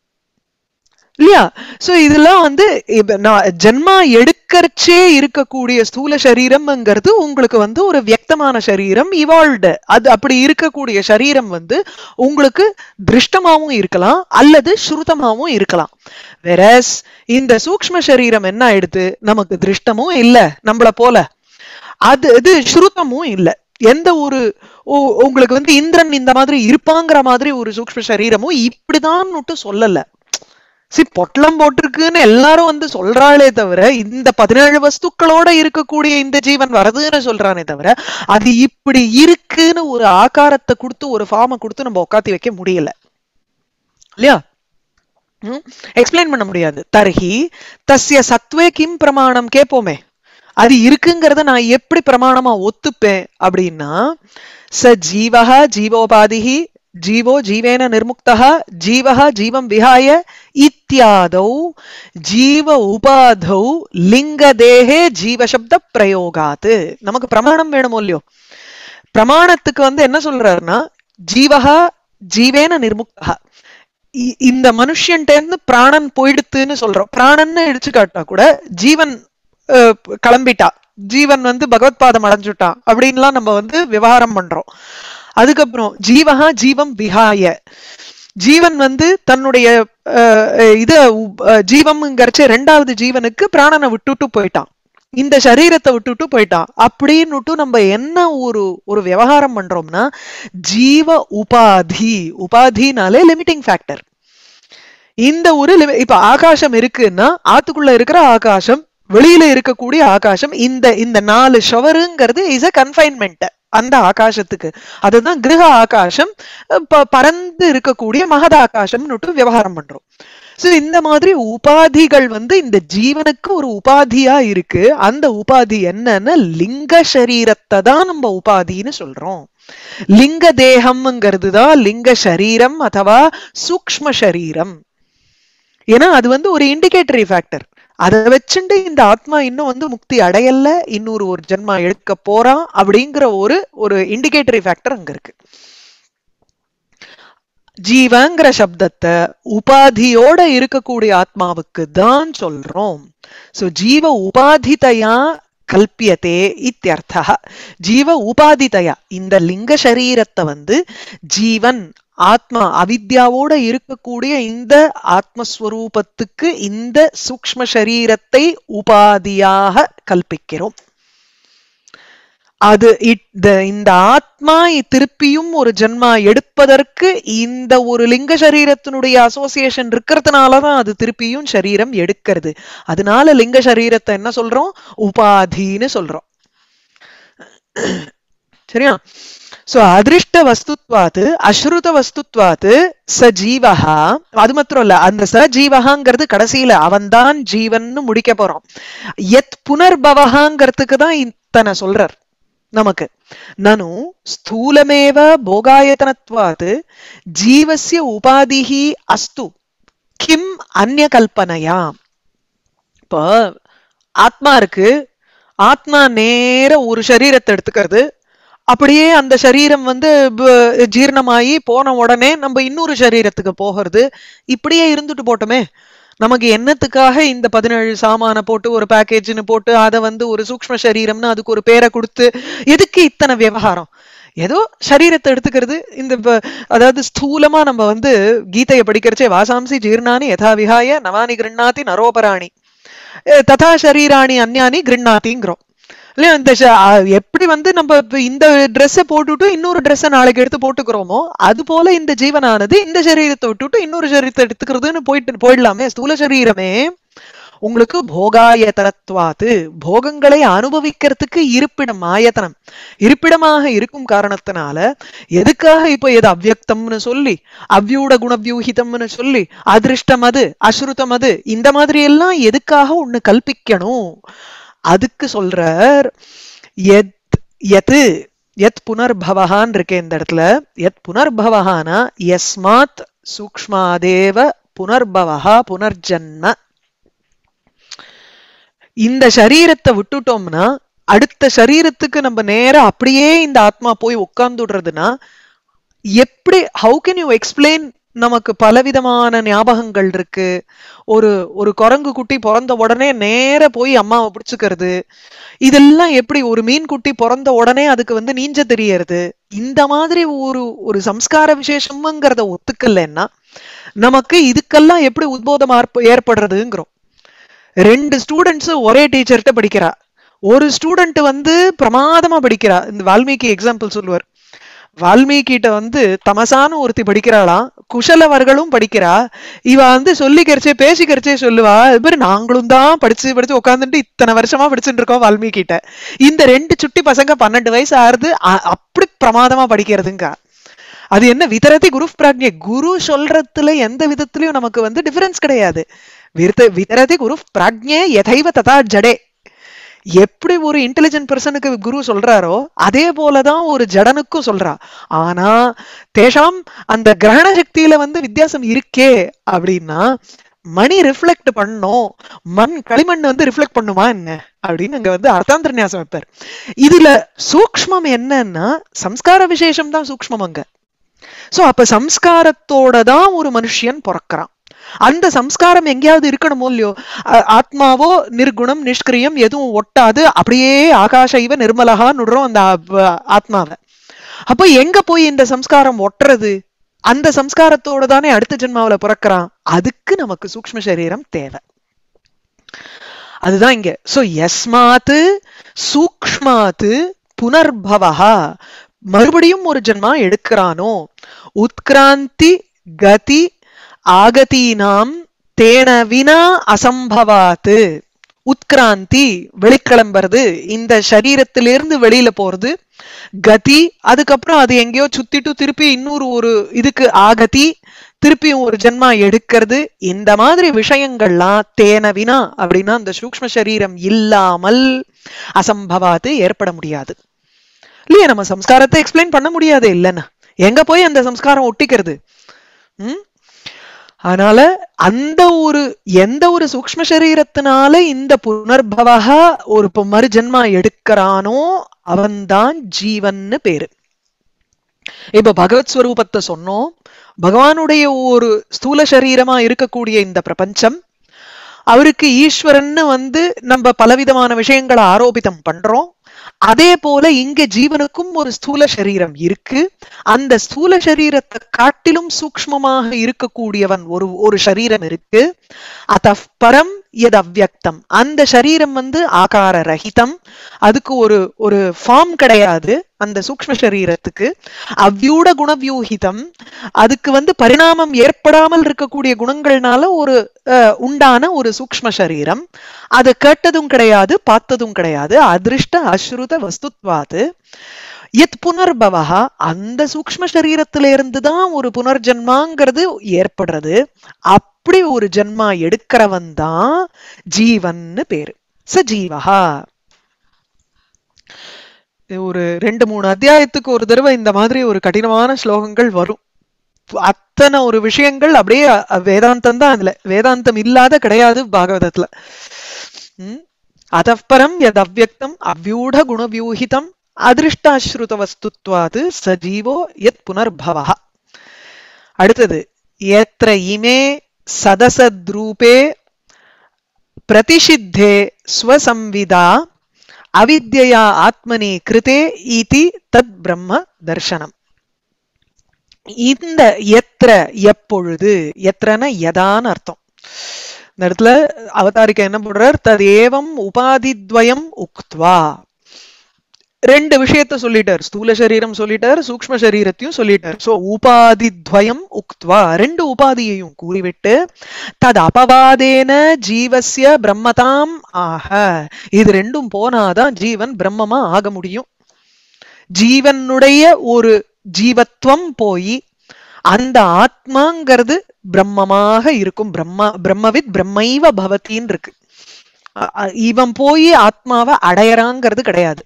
இல்லையா சோ இதெல்லாம் வந்து இப்ப நான் ஜென்மா எடுக்கறச்சே இருக்கக்கூடிய ஸ்தூல சரீரம்ங்கிறது உங்களுக்கு வந்து ஒரு வியக்தமான சரீரம் இவால்வ்டு அது அப்படி இருக்கக்கூடிய சரீரம் வந்து உங்களுக்கு திருஷ்டமாவும் இருக்கலாம் அல்லது ஸ்ருதமாவும் இருக்கலாம் வெரஸ் இந்த சூக்ஷ்ம சரீரம் என்ன ஆயிடுது நமக்கு திருஷ்டமும் இல்ல நம்மள போல அது இது ஸ்ருதமும் இல்ல எந்த ஒரு உ- உங்களுக்கு வந்து இந்திரன் இந்த மாதிரி இருப்பாங்கிற மாதிரி ஒரு சூக்ஷ்ம சரீரமும் இப்படிதான் சொல்லல சி பொட்டலம் போட்டிருக்குன்னு எல்லாரும் வந்து சொல்றாளே தவிர இந்த பதினேழு வஸ்துக்களோட இருக்கக்கூடிய இந்த ஜீவன் வரதுன்னு சொல்றானே தவிர அது இப்படி இருக்குன்னு ஒரு ஆகாரத்தை கொடுத்து ஒரு ஃபார்மை கொடுத்து நம்ம உட்காத்தி வைக்க முடியல இல்லையா எக்ஸ்பிளைன் பண்ண முடியாது தர்ஹி தஸ்ய சத்வே கிம் பிரமாணம் கேட்போமே அது இருக்குங்கிறத நான் எப்படி பிரமாணமா ஒத்துப்பேன் அப்படின்னா ச ஜீவஹ ஜீவோபாதிஹி ஜீவோ ஜீவேன நிர்முக்தः ஜீவஹ ஜீவம் விஹாய இத்தியாதௌ ஜீவ உபாதௌ லிங்க தேகே ஜீவசப்த பிரயோகாத் நமக்கு பிரமாணம் வேணுமோ இல்லையோ பிரமாணத்துக்கு வந்து என்ன சொல்றாருன்னா ஜீவஹா ஜீவேன நிர்முக்தா இ- இந்த மனுஷன்ட்ட இருந்து பிராணன் போயிடுத்துன்னு சொல்றோம் பிராணன்னு இடிச்சு காட்டா கூட ஜீவன் அஹ், கிளம்பிட்டா ஜீவன் வந்து பகவத்பாதம் அடைஞ்சுட்டான் அப்படின்லாம் நம்ம வந்து விவகாரம் பண்றோம் அதுக்கப்புறம் ஜீவஹா ஜீவம் விஹாய ஜீவன் வந்து தன்னுடைய அஹ், அஹ், இத உ- அஹ், ஜீவம்ங்கிறச்ச ரெண்டாவது ஜீவனுக்கு பிராணனை விட்டுட்டு போயிட்டான் இந்த சரீரத்தை விட்டுட்டு போயிட்டான் அப்படின்னுட்டு நம்ம என்ன ஒரு ஒரு விவகாரம் பண்றோம்னா ஜீவ உபாதி உபாதினாலே லிமிட்டிங் ஃபேக்டர் இந்த ஒரு limit- இப்ப ஆகாசம் இருக்குன்னா ஆத்துக்குள்ள இருக்கிற ஆகாசம் வெளியில இருக்கக்கூடிய ஆகாசம் இந்த இந்த நாலு ஷவருங்கிறது இஸ் அ கன்ஃபைன்மெண்ட் அந்த ஆகாசத்துக்கு அதுதான் கிரக ஆகாசம் அஹ் ப- பறந்து இருக்கக்கூடிய மகத ஆகாசம்னுட்டு விவகாரம் பண்றோம் சோ இந்த மாதிரி உபாதிகள் வந்து இந்த ஜீவனுக்கு ஒரு உபாதியா இருக்கு அந்த உபாதி என்னன்னா லிங்க சரீரத்தை தான் நம்ம உபாதின்னு சொல்றோம் லிங்க தேகம்ங்கிறது தான் லிங்க சரீரம் அथवा சூக்ஷ்ம சரீரம் ஏன்னா அது வந்து ஒரு இண்டிகேட்டரி ஃபேக்டர் அதை வச்சுட்டு இந்த ஆத்மா இன்னும் வந்து முக்தி அடையல இன்னொரு ஒரு ஜென்மா எடுக்க போறான் அப்படிங்கிற ஒரு ஒரு இண்டிகேட்டரி ஃபேக்டர் அங்க இருக்கு ஜீவங்கிற சப்தத்தை உபாதியோட இருக்கக்கூடிய ஆத்மாவுக்கு தான் சொல்றோம் சோ ஜீவ உபாதிதயா கல்பியதே இத்தியர்த்தா ஜீவ உபாதிதயா இந்த லிங்க சரீரத்தை வந்து ஜீவன் ஆத்மா அவித்யாவோட இருக்கக்கூடிய இந்த ஆத்மஸ்வரூபத்துக்கு இந்த சூக்ஷ்ம சரீரத்தை உபாதியாக கல்பிக்கிறோம் அது இந்த ஆத்மா திருப்பியும் ஒரு ஜென்மா எடுப்பதற்கு இந்த ஒரு லிங்க சரீரத்தினுடைய அசோசியேஷன் இருக்கிறதுனாலதான் அது திருப்பியும் சரீரம் எடுக்கிறது அதனால லிங்க சரீரத்தை என்ன சொல்றோம் உபாதின்னு சொல்றோம் சரியா சோ அதிருஷ்ட வஸ்துத்வாத்து அஸ்ருத வஸ்துத்வாத்து ச ஜீவஹா அது மாத்திரம் இல்ல அந்த ச ஜீவகாங்கிறது கடைசியில அவன்தான் ஜீவன்னு முடிக்க போறோம் எத் புனர்பவகாங்கிறதுக்கு தான் இத்தனை சொல்றார் நமக்கு நனு ஸ்தூலமேவ போகாயத்தனத்வாத் ஜீவசிய உபாதிஹி அஸ்து கிம் அந்நிய கல்பனையா இப்போ ஆத்மா இருக்கு ஆத்மா நேர ஒரு சரீரத்தை எடுத்துக்கிறது அப்படியே அந்த சரீரம் வந்து ஜீர்ணமாயி போன உடனே நம்ம இன்னொரு சரீரத்துக்கு போகிறது இப்படியே இருந்துட்டு போட்டோமே நமக்கு என்னத்துக்காக இந்த பதினேழு சாமான போட்டு ஒரு பேக்கேஜ்னு போட்டு அதை வந்து ஒரு சூக்ம சரீரம்னு அதுக்கு ஒரு பேரை கொடுத்து எதுக்கு இத்தனை விவகாரம் ஏதோ சரீரத்தை எடுத்துக்கிறது இந்த அதாவது ஸ்தூலமா நம்ம வந்து கீதையை படிக்கிறச்சே வாசாம்சி ஜீர்ணானி யதா விஹாய நவானி கிருண்ணாதி நரோபராணி ததா சரீராணி அந்யானி கிருண்ணாத்திங்கிறோம் இல்லையா இந்த எப்படி வந்து நம்ம இந்த ட்ரெஸ்ஸை போட்டுட்டு இன்னொரு ட்ரெஸ்ஸை நாளைக்கு எடுத்து போட்டுக்கிறோமோ அது போல இந்த ஜீவனானது இந்த சரீரத்தை விட்டுட்டு இன்னொரு சரீரத்தை எடுத்துக்கிறதுன்னு போயிட்டு போயிடலாமே ஸ்தூல சரீரமே உங்களுக்கு போகாயத்தனத்வாத்து போகங்களை அனுபவிக்கிறதுக்கு இருப்பிடம் ஆயத்தனம் இருப்பிடமாக இருக்கும் காரணத்தினால எதுக்காக இப்ப எது அவ்வியக்தம்னு சொல்லி அவ்யூட குணவியூகிதம்னு சொல்லி அதிருஷ்டம் அது அஸ்ருதம் அது இந்த மாதிரி எல்லாம் எதுக்காக ஒண்ணு கல்பிக்கணும் அதுக்கு சொல்றார் எத் எது எத் புனர்பவகான் இருக்கே இந்த இடத்துல எத் புனர்பவகானா யஸ்மாத் சூக்ஷ்மாதேவ புனர்பவகா புனர்ஜன்ம இந்த சரீரத்தை விட்டுட்டோம்னா அடுத்த சரீரத்துக்கு நம்ம நேரம் அப்படியே இந்த ஆத்மா போய் உட்கார்ந்துடுறதுன்னா எப்படி ஹவு கேன் யூ எக்ஸ்பிளைன் நமக்கு பலவிதமான ஞாபகங்கள் இருக்கு ஒரு ஒரு குரங்கு குட்டி பிறந்த உடனே நேர போய் அம்மாவை பிடிச்சுக்கிறது இதெல்லாம் எப்படி ஒரு மீன் குட்டி பிறந்த உடனே அதுக்கு வந்து நீஞ்ச தெரியறது இந்த மாதிரி ஒரு ஒரு சம்ஸ்கார விசேஷம்ங்கிறத ஒத்துக்கலன்னா நமக்கு இதுக்கெல்லாம் எப்படி உத்போதம் ஏற்படுறதுங்கிறோம் ரெண்டு ஸ்டூடெண்ட்ஸ் ஒரே டீச்சர்கிட்ட படிக்கிறா ஒரு ஸ்டூடெண்ட் வந்து பிரமாதமா படிக்கிறா இந்த வால்மீகி எக்ஸாம்பிள் சொல்லுவார் வால்மீகிட்ட வந்து தமசான ஒருத்தி படிக்கிறாளாம் குஷலவர்களும் படிக்கிறா இவ வந்து சொல்லிக்கிறச்சே பேசிக்கிறச்சே சொல்லுவா இது மாதிரி நாங்களும் தான் படிச்சு படிச்சு உட்காந்துட்டு இத்தனை வருஷமா படிச்சுட்டு இருக்கோம் வால்மீகிட்ட இந்த ரெண்டு சுட்டி பசங்க பன்னெண்டு வயசு ஆறுது அப்படி பிரமாதமா படிக்கிறதுங்க அது என்ன விதரதி குரு பிராக்ஞை குரு சொல்றதுல எந்த விதத்திலயும் நமக்கு வந்து டிஃபரன்ஸ் கிடையாது விதரதி குரு பிராக்ஞே எதைவ ததா ஜடே எப்படி ஒரு இன்டெலிஜென்ட் பர்சனுக்கு குரு சொல்றாரோ அதே போலதான் ஒரு ஜடனுக்கும் சொல்றா ஆனா தேஷாம் அந்த கிரகண சக்தியில வந்து வித்தியாசம் இருக்கே அப்படின்னா மணி ரிஃப்ளெக்ட் பண்ணும் மண் களிமண் வந்து ரிஃப்ளெக்ட் பண்ணுமா என்ன அப்படின்னு அங்க வந்து அர்த்தாந்திர நியாசம் வைப்பார் இதுல சூக்மம் என்னன்னா சம்ஸ்கார விசேஷம் தான் சூக்மம் அங்க சோ அப்ப சம்ஸ்காரத்தோட தான் ஒரு மனுஷியன் பிறக்கிறான் அந்த சம்ஸ்காரம் எங்கேயாவது இருக்கணுமோ இல்லையோ ஆத்மாவோ நிர்குணம் நிஷ்கிரியம் எதுவும் ஒட்டாது அப்படியே ஆகாஷ இவ நிர்மலகான்னு விடுறோம் அந்த ஆத்மாவை அப்போ எங்க போய் இந்த சம்ஸ்காரம் ஒட்டுறது அந்த சம்ஸ்காரத்தோட தானே அடுத்த ஜென்மாவில பிறக்கிறான் அதுக்கு நமக்கு சூக்ம சரீரம் தேவை அதுதான் இங்க சோ எஸ்மாத்து சூக்மாத்து புனர்பவா மறுபடியும் ஒரு ஜென்மா எடுக்கிறானோ உத்கிராந்தி கதி ஆகதீனாம் தேன வினா அசம்பவாத்து உத்கிராந்தி வெளிக்கிளம்புறது இந்த சரீரத்திலிருந்து வெளியில போறது கதி அதுக்கப்புறம் அது எங்கேயோ சுத்திட்டு திருப்பி இன்னொரு ஒரு இதுக்கு ஆகதி திருப்பியும் ஒரு ஜென்மா எடுக்கிறது இந்த மாதிரி விஷயங்கள்லாம் தேன வினா அப்படின்னா அந்த சூக்ம சரீரம் இல்லாமல் அசம்பவாத்து ஏற்பட முடியாது இல்லையா நம்ம சம்ஸ்காரத்தை எக்ஸ்பிளைன் பண்ண முடியாது இல்லைன்னா எங்க போய் அந்த சம்ஸ்காரம் ஒட்டிக்கிறது ம் அதனால அந்த ஒரு எந்த ஒரு சூக்ம சரீரத்தினால இந்த புனர்பவகா ஒரு பு- மறுஜென்மா எடுக்கிறானோ அவன்தான் ஜீவன்னு பேரு இப்ப பகவத் ஸ்வரூபத்தை சொன்னோம் பகவானுடைய ஒரு ஸ்தூல சரீரமா இருக்கக்கூடிய இந்த பிரபஞ்சம் அவருக்கு ஈஸ்வரன்னு வந்து நம்ம பலவிதமான விஷயங்களை ஆரோபிதம் பண்றோம் அதே போல இங்க ஜீவனுக்கும் ஒரு ஸ்தூல சரீரம் இருக்கு அந்த ஸ்தூல சரீரத்தை காட்டிலும் சூக்ஷ்மமாக இருக்கக்கூடியவன் ஒரு ஒரு சரீரம் இருக்கு அத பரம் எது அவ்யக்தம் அந்த சரீரம் வந்து ஆகார ரஹிதம் அதுக்கு ஒரு ஒரு ஃபார்ம் கிடையாது அந்த சூக்ஷ்ம சரீரத்துக்கு அவ்யூட குணவியூகிதம் அதுக்கு வந்து பரிணாமம் ஏற்படாமல் இருக்கக்கூடிய குணங்கள்னால ஒரு அஹ், உண்டான ஒரு சூக்ஷ்ம சரீரம் அது கேட்டதும் கிடையாது பார்த்ததும் கிடையாது அதிருஷ்ட அஸ்ருத வஸ்துத்வாது எத் புனர்பவா அந்த சூக்ஷ்ம சரீரத்தில இருந்து தான் ஒரு புனர்ஜன்மாங்கிறது ஏற்படுறது அப்படி ஒரு ஜன்மா எடுக்கிறவன் தான் ஜீவன்னு பேரு சஜீவஹா இது ஒரு ரெண்டு மூணு அத்தியாயத்துக்கு ஒரு தடவை இந்த மாதிரி ஒரு கடினமான ஸ்லோகங்கள் வரும் அத்தனை ஒரு விஷயங்கள் அப்படியே அ- வேதாந்தம் தான் அதுல வேதாந்தம் இல்லாத கிடையாது பாகவதத்துல ம் அதப்பரம் எத் அவ்யக்தம் அவ்யூட குணவியூகிதம் அதிருஷ்டாஸ்ருத வஸ்துத்வாது சஜீவோ எத் புனர்பவா அடுத்தது எத்திர இமே சதசத்ரூபே பிரதிஷித்தே ஸ்வசம்விதா அவித்யா ஆத்மனி கிருதே இதி தத் பிரம்ம தர்சனம் இந்த எத்திர எப்பொழுது எத்திரன யதான்னு அர்த்தம் இந்த இடத்துல அவதாரிக்க என்ன பண்றார் ததேவம் உபாதித்வயம் உக்த்வா ரெண்டு விஷயத்த சொல்லிட்டார் ஸ்தூல சரீரம் சொல்லிட்டார் சூக்ஷ்ம சரீரத்தையும் சொல்லிட்டார் சோ உபாதித்வயம் உக்த்வா ரெண்டு உபாதியையும் கூறிவிட்டு தது அபவாதேன ஜீவஸ்ய பிரம்மதாம் ஆக இது ரெண்டும் போனாதான் ஜீவன் பிரம்மமா ஆக முடியும் ஜீவனுடைய ஒரு ஜீவத்துவம் போய் அந்த ஆத்மாங்கிறது பிரம்மமாக இருக்கும் பிரம்ம பிரம்மவித் பிரம்மைவ பவத்தின்னு இருக்கு அ- அ- இவன் போய் ஆத்மாவை அடையறாங்கிறது கிடையாது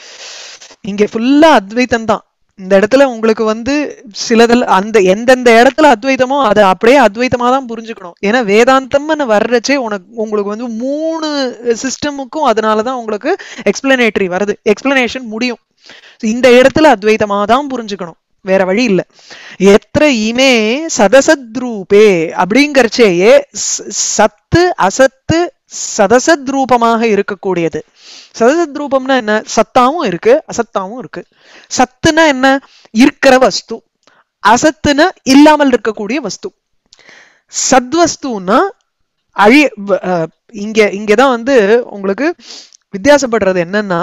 இங்க ஃபுல்லா அத்வைத்தம் தான் இந்த இடத்துல உங்களுக்கு வந்து சிலதுல அந்த எந்தெந்த இடத்துல அத்வைத்தமோ அதை அப்படியே அத்வைத்தமா தான் புரிஞ்சுக்கணும் ஏன்னா வேதாந்தம்னு வர்றச்சே உனக்கு உங்களுக்கு வந்து மூணு சிஸ்டமுக்கும் அதனாலதான் உங்களுக்கு எக்ஸ்பிளனேட்டரி வருது எக்ஸ்பிளனேஷன் முடியும் இந்த இடத்துல அத்வைத்தமா தான் புரிஞ்சுக்கணும் வேற வழி இல்ல எத்திர இமே சதசத்ரூபே அப்படிங்கறச்சேயே ச- சத்து அசத்து சதசத் ரூபமாக இருக்கக்கூடியது சதசத் ரூபம்னா என்ன சத்தாவும் இருக்கு அசத்தாவும் இருக்கு சத்துனா என்ன இருக்கிற வஸ்து அசத்துனா இல்லாமல் இருக்கக்கூடிய வஸ்து சத்வஸ்துன்னா அழி வ- அஹ் இங்க இங்கதான் வந்து உங்களுக்கு வித்தியாசப்படுறது என்னன்னா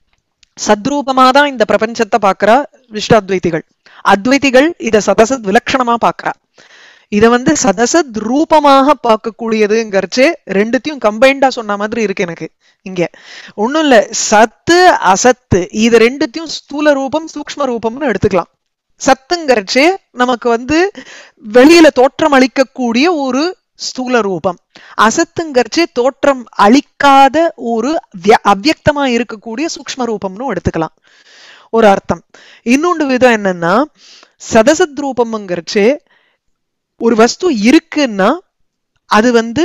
சத்ரூபமா தான் இந்த பிரபஞ்சத்தை பாக்குறா விஷ்டாத்வைதிகள் அத்வைதிகள் இத சதசத் விலட்சணமா பாக்குறா இத வந்து சதசத் ரூபமாக பார்க்கக்கூடியதுங்கிறச்சே ரெண்டுத்தையும் கம்பைண்டா சொன்ன மாதிரி இருக்கு எனக்கு இங்க ஒண்ணும் இல்ல சத்து அசத்து இது ரெண்டுத்தையும் ஸ்தூல ரூபம் சூக்ஷ்ம ரூபம்னு எடுத்துக்கலாம் சத்துங்கிறச்சே நமக்கு வந்து வெளியில தோற்றம் அளிக்கக்கூடிய ஒரு ஸ்தூல ரூபம் அசத்துங்கிறச்சே தோற்றம் அளிக்காத ஒரு விய- அவ்யக்தமா இருக்கக்கூடிய சூக்ஷ்ம ரூபம்னு எடுத்துக்கலாம் ஒரு அர்த்தம் இன்னொன்று விதம் என்னன்னா சதசத் ரூபம்ங்கிறச்சே ஒரு வஸ்து இருக்குன்னா அது வந்து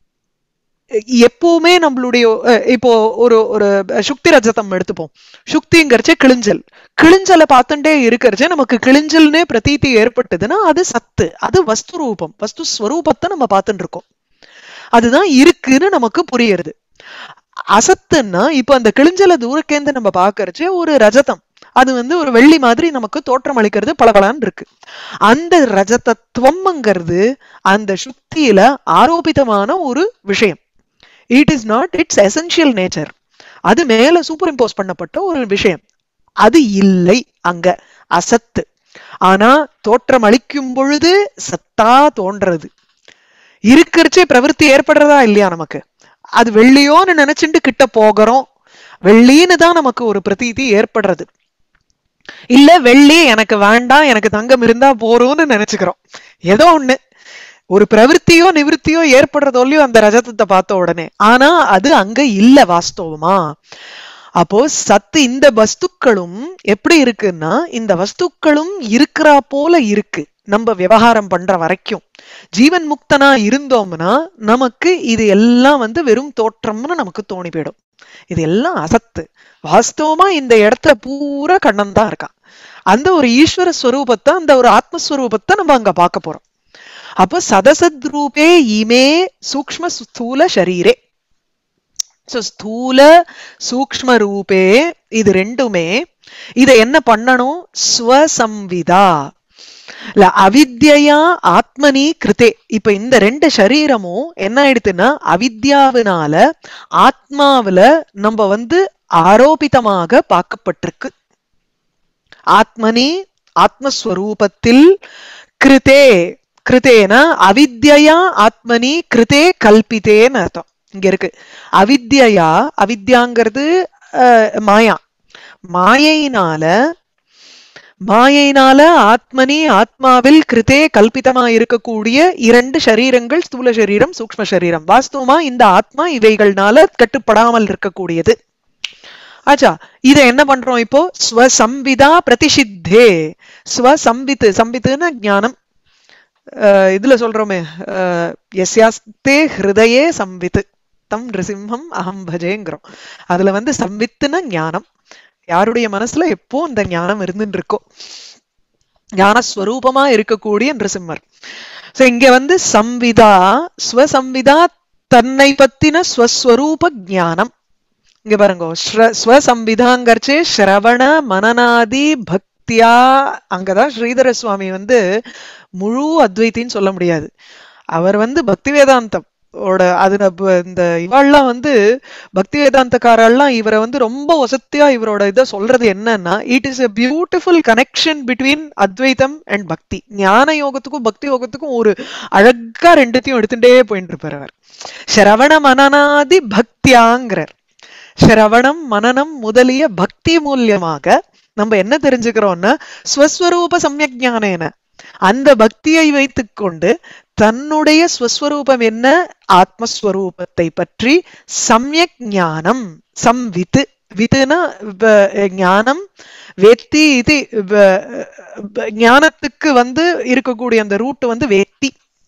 எப்பவுமே நம்மளுடைய அஹ், இப்போ ஒரு ஒரு சுக்தி ரஜதம் எடுத்துப்போம் சுக்திங்கிறச்சே கிழிஞ்சல் கிழிஞ்சலை பார்த்துட்டே இருக்கிறச்சே நமக்கு கிழிஞ்சல்னே பிரதீதி ஏற்பட்டதுன்னா அது சத்து அது வஸ்து ரூபம் வஸ்து ஸ்வரூபத்தை நம்ம பார்த்துட்டு இருக்கோம் அதுதான் இருக்குன்னு நமக்கு புரியுறது அசத்துன்னா இப்ப அந்த கிழிஞ்சல தூரக்கேந்து நம்ம பாக்குறச்சே ஒரு ரஜதம் அது வந்து ஒரு வெள்ளி மாதிரி நமக்கு தோற்றம் அளிக்கிறது பளபளன்னு இருக்கு அந்த ரஜதத்துவம்ங்கிறது அந்த சுத்தியில ஆரோபிதமான ஒரு விஷயம் it is not its essential nature அது மேல சூப்பர் இம்போஸ் பண்ணப்பட்ட ஒரு விஷயம் அது இல்லை அங்க அசத்து ஆனா தோற்றம் அளிக்கும் பொழுது சத்தா தோன்றது இருக்கிறச்சே பிரவருத்தி ஏற்படுறதா இல்லையா நமக்கு அது வெள்ளியோன்னு நினைச்சுட்டு கிட்ட போகிறோம் வெள்ளின்னு தான் நமக்கு ஒரு பிரதீதி ஏற்படுறது இல்ல வெள்ளி எனக்கு வேண்டாம் எனக்கு தங்கம் இருந்தா போறோம்னு நினைச்சுக்கிறோம் ஏதோ ஒண்ணு ஒரு பிரவருத்தியோ நிவிருத்தியோ ஏற்படுறதோலயோ அந்த ரஜதத்தை பார்த்த உடனே ஆனா அது அங்க இல்ல வாஸ்தவமா அப்போ சத்து இந்த வஸ்துக்களும் எப்படி இருக்குன்னா இந்த வஸ்துக்களும் இருக்கிறா போல இருக்கு நம்ம விவகாரம் பண்ற வரைக்கும் ஜீவன் முக்தனா இருந்தோம்னா நமக்கு இது எல்லாம் வந்து வெறும் தோற்றம்னு நமக்கு தோணி போயிடும் இது எல்லாம் அசத்து வாஸ்தவமா இந்த இடத்துல பூரா கண்ணன் தான் இருக்கான் அந்த ஒரு ஈஸ்வர ஸ்வரூபத்தை அந்த ஒரு ஆத்மஸ்வரூபத்தை நம்ம அங்க பார்க்க போறோம் அப்போ சதசத் ரூபே இமே சூக்ம ஸ்தூல ஷரீரே சோ ஸ்தூல சூக்ம ரூபே இது ரெண்டுமே இத என்ன பண்ணணும் ஸ்வசம்விதா இல்ல அவித்யா ஆத்மனி கிருதே இப்ப இந்த ரெண்டு சரீரமும் என்ன ஆயிடுதுன்னா அவித்யாவினால ஆத்மாவில நம்ம வந்து ஆரோபிதமாக பார்க்கப்பட்டிருக்கு ஆத்மனி ஆத்மஸ்வரூபத்தில் கிருதே கிருதேன அவித்யா ஆத்மனி கிருதே கல்பித்தேன்னு அர்த்தம் இங்க இருக்கு அவித்யா அவித்யாங்கிறது அஹ், மாயா மாயையினால மாயையினால ஆத்மனி ஆத்மாவில் கிருதே கல்பிதமா இருக்கக்கூடிய இரண்டு சரீரங்கள் ஸ்தூல சரீரம் சூக்ம சரீரம் வாஸ்தவமா இந்த ஆத்மா இவைகள்னால கட்டுப்படாமல் இருக்கக்கூடியது ஆச்சா இத என்ன பண்றோம் இப்போ ஸ்வசம்விதா பிரதிஷித்தே ஸ்வசம்வித்து சம்வித்துன்னா ஞானம் அஹ் இதுல சொல்றோமே அஹ் எஸ்யாஸ்தே ஹிருதயே சம்வித்து தம் நிருசிம்ஹம் அகம் பஜேங்கிறோம் அதுல வந்து சம்வித்துன ஞானம் யாருடைய மனசுல எப்போ இந்த ஞானம் இருந்துட்டு இருக்கோ ஞானஸ்வரூபமா இருக்கக்கூடிய நிருசிம்மர் சோ இங்க வந்து சம்விதா ஸ்வசம்விதா தன்னை பத்தின ஸ்வஸ்வரூப ஞானம் இங்க பாருங்க ஸ்ர- ஸ்வசம்விதாங்கர்ச்சே ஸ்ரவண மனநாதி பக்தியா அங்கதான் ஸ்ரீதர சுவாமி வந்து முழு அத்வைத்தின்னு சொல்ல முடியாது அவர் வந்து பக்தி வேதாந்தம் ஓட அது நம்ம இந்த இவாள்லாம் வந்து பக்தி வேதாந்தக்காரெல்லாம் இவரை வந்து ரொம்ப வசத்தியா இவரோட இதை சொல்றது என்னன்னா it is a beautiful connection between அத்வைதம் அண்ட் பக்தி ஞான யோகத்துக்கும் பக்தி யோகத்துக்கும் ஒரு அழகா ரெண்டுத்தையும் எடுத்துட்டே போயிட்டு இருப்பார் அவர் சிரவண மனநாதி பக்தியாங்கிறார் சிரவணம் மனனம் முதலிய பக்தி மூலியமாக நம்ம என்ன தெரிஞ்சுக்கிறோம்னா ஸ்வஸ்வரூப சமயக் ஞானேன அந்த பக்தியை வைத்துக்கொண்டு தன்னுடைய ஸ்வஸ்வரூபம் என்ன ஆத்மஸ்வரூபத்தை பற்றி சமயக் ஞானம் சம்வித்து வித்துனா வ- ஞானம் வேத்தி இது வ- வ- ஞானத்துக்கு வந்து இருக்கக்கூடிய அந்த ரூட் வந்து வேத்தி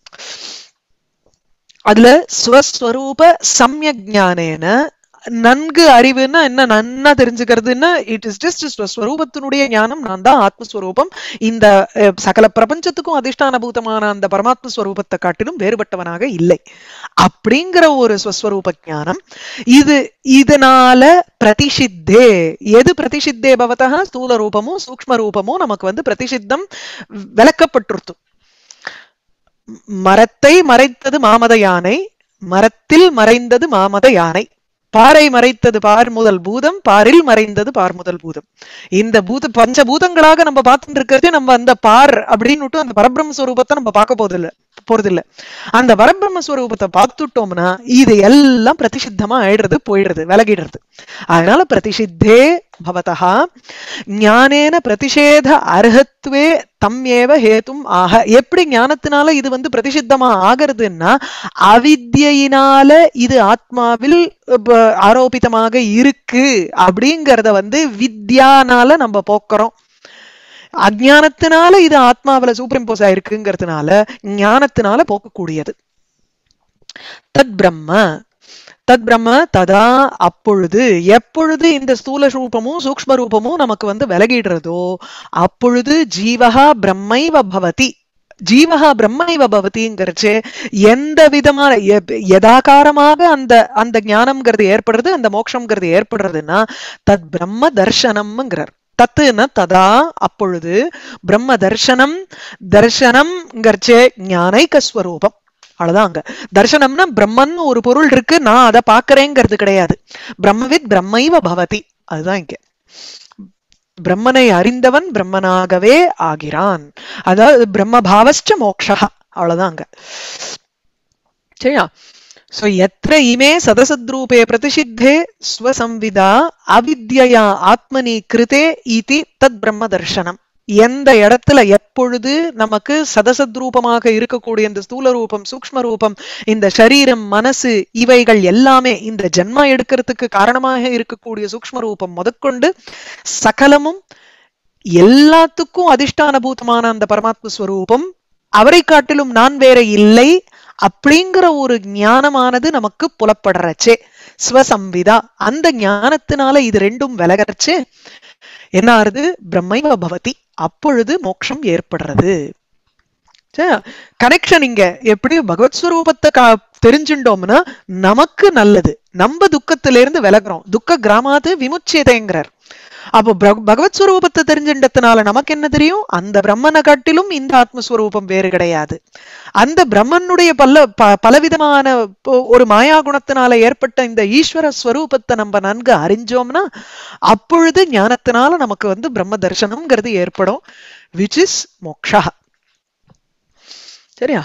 அதுல ஸ்வஸ்வரூப சமயக் ஞானேன நன்கு அறிவுன்னா என்ன நன்னா தெரிஞ்சுக்கிறதுன்னா இட் இஸ் ஜஸ்ட் ஸ்வரூபத்தினுடைய ஞானம் நான் தான் ஆத்மஸ்வரூபம் இந்த அஹ், சகல பிரபஞ்சத்துக்கும் அதிஷ்டான பூதமான அந்த பரமாத்ம ஸ்வரூபத்தை காட்டிலும் வேறுபட்டவனாக இல்லை அப்படிங்கிற ஒரு ஸ்வஸ்வரூப ஞானம் இது இதனால பிரதிஷித்தே எது பிரதிஷித்தே பவதா ஸ்தூல ரூபமும் சூக்ம ரூபமும் நமக்கு வந்து பிரதிஷித்தம் விளக்கப்பட்டிருத்தும் மரத்தை மறைத்தது மாமத யானை மரத்தில் மறைந்தது மாமத யானை பாறை மறைத்தது பார் முதல் பூதம் பாரில் மறைந்தது பார் முதல் பூதம் இந்த பூத பஞ்ச பூதங்களாக நம்ம பார்த்துட்டு இருக்கிறது நம்ம அந்த பார் அப்படின்னு அந்த பரபிரம்ம ஸ்வரூபத்தை நம்ம பார்க்க போதில்ல போறதில்ல அந்த பரபிரம்ம ஸ்வரூபத்தை பார்த்துட்டோம்னா இது எல்லாம் பிரதிஷித்தமா ஆயிடுறது போயிடுறது விலகிடுறது அதனால பிரதிஷித்தே பவதா ஞானேன பிரதிஷேத அர்ஹத்வே தம் ஏவ ஹேத்தும் ஆக எப்படி ஞானத்தினால இது வந்து பிரதிஷித்தமா ஆகிறதுன்னா அவித்யினால இது ஆத்மாவில் ப- ஆரோபிதமாக இருக்கு அப்படிங்கறத வந்து வித்யானால நம்ம போக்குறோம் அஜ்ஞானத்தினால இது ஆத்மாவில சூப்பர் இம்போஸ் ஆயிருக்குங்கிறதுனால ஞானத்தினால போக்கக்கூடியது தத் பிரம்ம தத் பிரம்ம ததா அப்பொழுது எப்பொழுது இந்த ஸ்தூல ரூபமும் சூக்ஷ்ம ரூபமும் நமக்கு வந்து விலகிடுறதோ அப்பொழுது ஜீவகா பிரம்மைவ பவதி ஜீவகா பிரம்மைவ பவதிங்கிறச்சு எந்த விதமான எ- யதாகாரமாக அந்த அந்த ஞானம்ங்கிறது ஏற்படுறது அந்த மோட்சம்ங்கிறது ஏற்படுறதுன்னா தத் பிரம்ம தர்சனம்ங்கிறார் தத்துன்னா ததா அப்பொழுது பிரம்ம தர்சனம் தர்சனம்ங்கிறச்சே ஞானைக ஸ்வரூபம் அவ்வளவுதான் அங்க தர்சனம்னா பிரம்மன் ஒரு பொருள் இருக்கு நான் அதை பாக்குறேங்கிறது கிடையாது பிரம்மவித் பிரம்மைவ பவதி அதுதான் இங்க பிரம்மனை அறிந்தவன் பிரம்மனாகவே ஆகிறான் அதாவது பிரம்ம பாவஸ்ட மோக்ஷா அவ்வளவுதான் அங்க சரியா சோ எத்திர இமே சதசத்ரூபே பிரதிஷித்தே ஸ்வசம்விதா அவித்யா ஆத்மனி கிருதே இதி தத் பிரம்ம தர்சனம் எந்த இடத்துல எப்பொழுது நமக்கு சதசத் ரூபமாக இருக்கக்கூடிய இந்த ஸ்தூல ரூபம் சூக்ஷ்ம ரூபம் இந்த சரீரம் மனசு இவைகள் எல்லாமே இந்த ஜென்மா எடுக்கிறதுக்கு காரணமாக இருக்கக்கூடிய சூக்ஷ்ம ரூபம் முதற்கொண்டு சகலமும் எல்லாத்துக்கும் அதிஷ்டான பூதமான அந்த பரமாத்ம ஸ்வரூபம் அவரை காட்டிலும் நான் வேற இல்லை அப்படிங்கிற ஒரு ஞானமானது நமக்கு புலப்படுறச்சே ஸ்வசம்விதா அந்த ஞானத்தினால இது ரெண்டும் விலகறச்சு என்ன ஆறுது பிரம்மைவ பவதி அப்பொழுது மோட்சம் ஏற்படுறது கனெக்ஷன் இங்க எப்படி பகவத் ஸ்வரூபத்தை கா தெரிஞ்சுட்டோம்னா நமக்கு நல்லது நம்ம துக்கத்தில இருந்து விலகுறோம் துக்க கிராமாத்து விமுச்சேதைங்கிறார் அப்போ பகவத் ஸ்வரூபத்தை தெரிஞ்சின்றதுனால நமக்கு என்ன தெரியும் அந்த பிரம்மனை காட்டிலும் இந்த ஆத்மஸ்வரூபம் வேறு கிடையாது அந்த பிரம்மனுடைய பல பலவிதமான ஒரு மாயா குணத்தினால ஏற்பட்ட இந்த ஈஸ்வர ஸ்வரூபத்தை நம்ம நன்கு அறிஞ்சோம்னா அப்பொழுது ஞானத்தினால நமக்கு வந்து பிரம்ம தர்சனம்ங்கிறது ஏற்படும் விச் இஸ் மோக்ஷா சரியா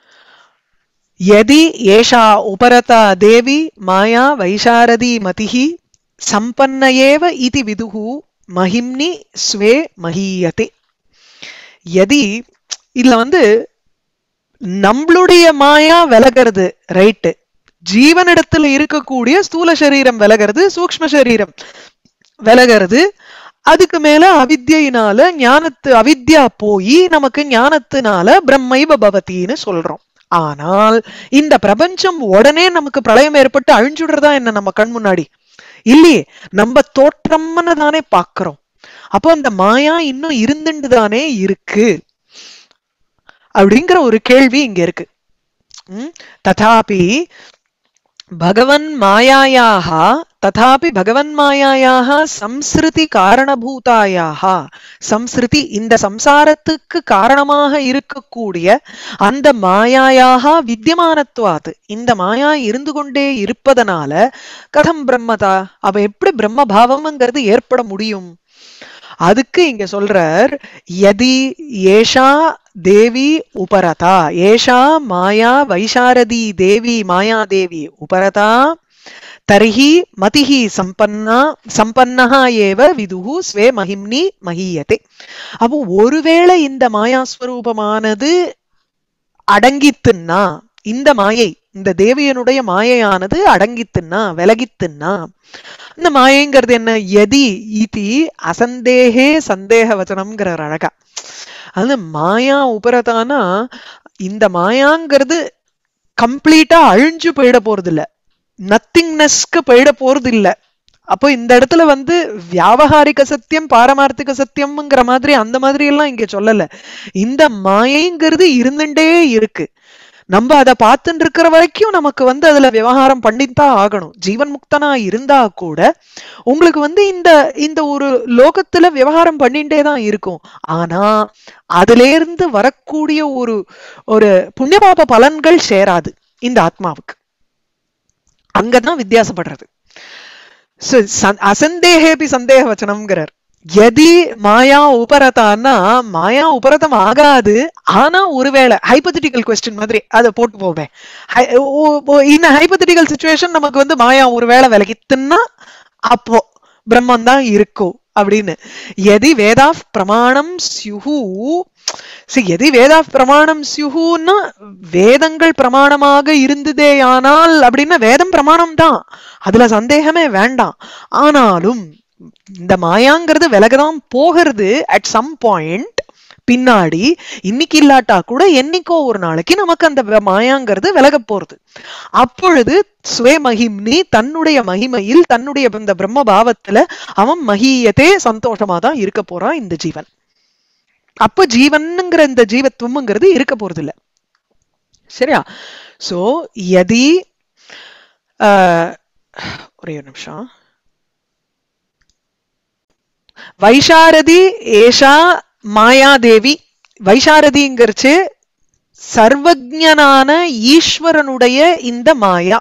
यदि एषा उपरता देवी माया वैशारदी मतिः சம்பன்ன ஏவ இது விதுகு மகிம்னி ஸ்வே மஹீயதே எதி இதுல வந்து நம்மளுடைய மாயா விலகிறது ரைட்டு ஜீவனிடத்துல இருக்கக்கூடிய ஸ்தூல சரீரம் விலகிறது சூக்ம சரீரம் விலகிறது அதுக்கு மேல அவித்யினால ஞானத்து அவித்யா போய் நமக்கு ஞானத்தினால பிரம்மைவ பவத்தின்னு சொல்றோம் ஆனால் இந்த பிரபஞ்சம் உடனே நமக்கு பிரளயம் ஏற்பட்டு அழிஞ்சுடுறதா என்ன நம்ம கண் முன்னாடி இல்லையே நம்ம தோற்றம்னு தானே பாக்குறோம் அப்போ அந்த மாயா இன்னும் இருந்துட்டு தானே இருக்கு அப்படிங்கிற ஒரு கேள்வி இங்க இருக்கு ததாபி பகவன் மாயாயாக ததாபி பகவன் மாயாயாக சம்ஸ்ருதி காரணபூதாயாக சம்ஸ்ருதி இந்த சம்சாரத்துக்கு காரணமாக இருக்கக்கூடிய அந்த மாயாயாக வித்தியமானத்துவாது இந்த மாயா இருந்து கொண்டே இருப்பதனால கதம் பிரம்மதா அவ எப்படி பிரம்ம பாவம்ங்கிறது ஏற்பட முடியும் அதுக்கு இங்க சொல்றார் யதி ஏஷா தேவி உபரதா ஏஷா மாயா வைசாரதி தேவி மாயா தேவி உபரதா தர்ஹி மதிஹி சம்பன்னா சம்பன்னஹா ஏவ விதுகு ஸ்வே மகிம்னி மகியதே அப்போ ஒருவேளை இந்த மாயாஸ்வரூபமானது அடங்கித்துன்னா இந்த மாயை இந்த தேவியனுடைய மாயையானது அடங்கித்துன்னா விலகித்துன்னா இந்த மாயைங்கிறது என்ன எதி இதி அசந்தேகே சந்தேக வச்சனம்ங்கிறார் அழகா அது மாயா உபரதானா இந்த மாயாங்கிறது கம்ப்ளீட்டா அழிஞ்சு போயிட போறது இல்ல நத்திங்னஸ்க்கு போயிட போறது இல்ல அப்போ இந்த இடத்துல வந்து வியாபகாரிக சத்தியம் பாரமார்த்திக சத்தியம்ங்கிற மாதிரி அந்த மாதிரி எல்லாம் இங்க சொல்லல இந்த மாயைங்கிறது இருந்துட்டே இருக்கு நம்ம அதை பார்த்துட்டு இருக்கிற வரைக்கும் நமக்கு வந்து அதுல விவகாரம் பண்ணித்தான் ஆகணும் ஜீவன் முக்தனா இருந்தா கூட உங்களுக்கு வந்து இந்த இந்த ஒரு லோகத்துல விவகாரம் பண்ணிட்டே தான் இருக்கும் ஆனா அதுல இருந்து வரக்கூடிய ஒரு ஒரு புண்ணிய பாப பலன்கள் சேராது இந்த ஆத்மாவுக்கு அங்கதான் வித்தியாசப்படுறது அசந்தேகேபி சந்தேக வச்சனம்ங்கிறார் எதி மாயா உபரதான்னா மாயா உபரதம் ஆகாது ஆனா ஒருவேளை ஹைபத்திட்டிக்கல் கொஸ்டின் மாதிரி அதை போட்டு போவேன் இந்த ஹைபத்திட்டிக்கல் சுச்சுவேஷன் நமக்கு வந்து மாயா ஒருவேளை விலகித்துன்னா அப்போ பிரம்மன் தான் இருக்கும் அப்படின்னு எதி வேதா பிரமாணம் சியுஹு எதி வேதா பிரமாணம் சியுஹுன்னா வேதங்கள் பிரமாணமாக இருந்ததேயானால் அப்படின்னா வேதம் பிரமாணம் தான் அதுல சந்தேகமே வேண்டாம் ஆனாலும் இந்த மாயாங்கிறது விலகதான் போகிறது அட் சம் பாயிண்ட் பின்னாடி இன்னைக்கு இல்லாட்டா கூட என்னைக்கோ ஒரு நாளைக்கு நமக்கு அந்த மாயாங்கிறது விலக போறது அப்பொழுது சுவே மகிம்னி தன்னுடைய மகிமையில் தன்னுடைய இந்த பிரம்ம பாவத்துல அவன் மகியத்தே சந்தோஷமா தான் இருக்க போறான் இந்த ஜீவன் அப்ப ஜீவனுங்கிற இந்த ஜீவத்துவம்ங்கிறது இருக்க போறது இல்ல சரியா சோ எதி ஒரே ஒரு நிமிஷம் வைஷாரதி ஏஷா மாயாதேவி வைஷாரதிங்கிறச்சு சர்வஜனான ஈஸ்வரனுடைய இந்த மாயா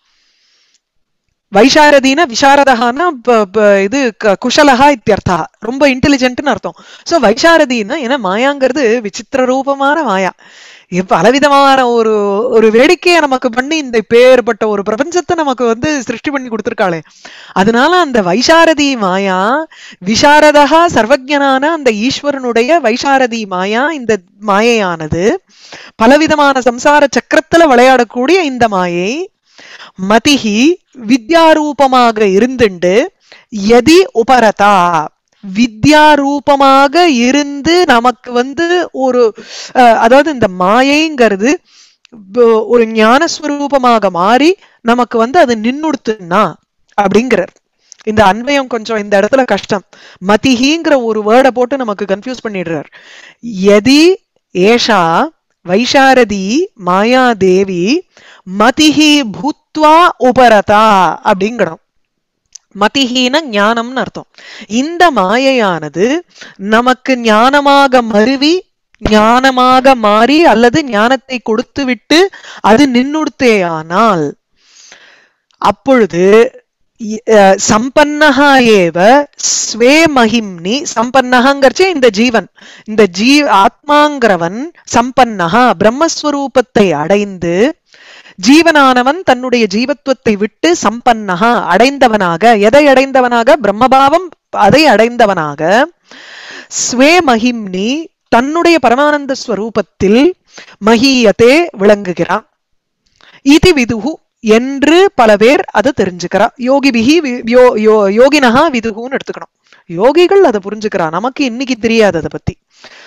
வைஷாரதினா விசாரதகானா இது குஷலகா இத்தியர்த்தா ரொம்ப இன்டெலிஜென்ட்னு அர்த்தம் சோ வைஷாரதினா ஏன்னா மாயாங்கிறது விசித்திர ரூபமான மாயா இப்ப பலவிதமான ஒரு ஒரு வேடிக்கையை நமக்கு பண்ணி இந்த பேர்பட்ட ஒரு பிரபஞ்சத்தை நமக்கு வந்து சிருஷ்டி பண்ணி கொடுத்திருக்காளே அதனால அந்த வைசாரதி மாயா விசாரதா சர்வஜனான அந்த ஈஸ்வரனுடைய வைசாரதி மாயா இந்த மாயையானது பலவிதமான சம்சார சக்கரத்துல விளையாடக்கூடிய இந்த மாயை மதிஹி வித்யாரூபமாக இருந்துண்டு எதி உபரதா வித்யாரூபமாக இருந்து நமக்கு வந்து ஒரு அஹ், அதாவது இந்த மாயைங்கிறது ப- ஒரு ஞானஸ்வரூபமாக மாறி நமக்கு வந்து அது நின்னுடுத்துன்னா அப்படிங்கிறார் இந்த அன்வயம் கொஞ்சம் இந்த இடத்துல கஷ்டம் மதிஹிங்கிற ஒரு வேர்டை போட்டு நமக்கு கன்ஃபியூஸ் பண்ணிடுறார் எதி ஏஷா வைஷாரதி மாயாதேவி மதிஹி பூத்வா உபரதா அப்படிங்கணும் மதிஹீன ஞானம்னு அர்த்தம் இந்த மாயையானது நமக்கு ஞானமாக மருவி ஞானமாக மாறி அல்லது ஞானத்தை கொடுத்து விட்டு அது நின்னுடுத்தேயானால் அப்பொழுது இ- அஹ் சம்பன்னஹா ஏவ ஸ்வே மகிம்னி சம்பன்னஹங்கிறச்சே இந்த ஜீவன் இந்த ஜீ ஆத்மாங்கிறவன் சம்பன்னஹா பிரம்மஸ்வரூபத்தை அடைந்து ஜீவனானவன் தன்னுடைய ஜீவத்துவத்தை விட்டு சம்பன்னஹா அடைந்தவனாக எதை அடைந்தவனாக பிரம்மபாவம் அதை அடைந்தவனாக ஸ்வே மகிம்னி தன்னுடைய பரமானந்த ஸ்வரூபத்தில் மகியத்தே விளங்குகிறான் இது விதுகு என்று பல பேர் அதை தெரிஞ்சுக்கிறா யோகிபிகி வி- யோ- யோ- யோகினஹா விதுகுன்னு எடுத்துக்கணும் யோகிகள் அதை புரிஞ்சுக்கிறா நமக்கு இன்னைக்கு தெரியாது அதை பத்தி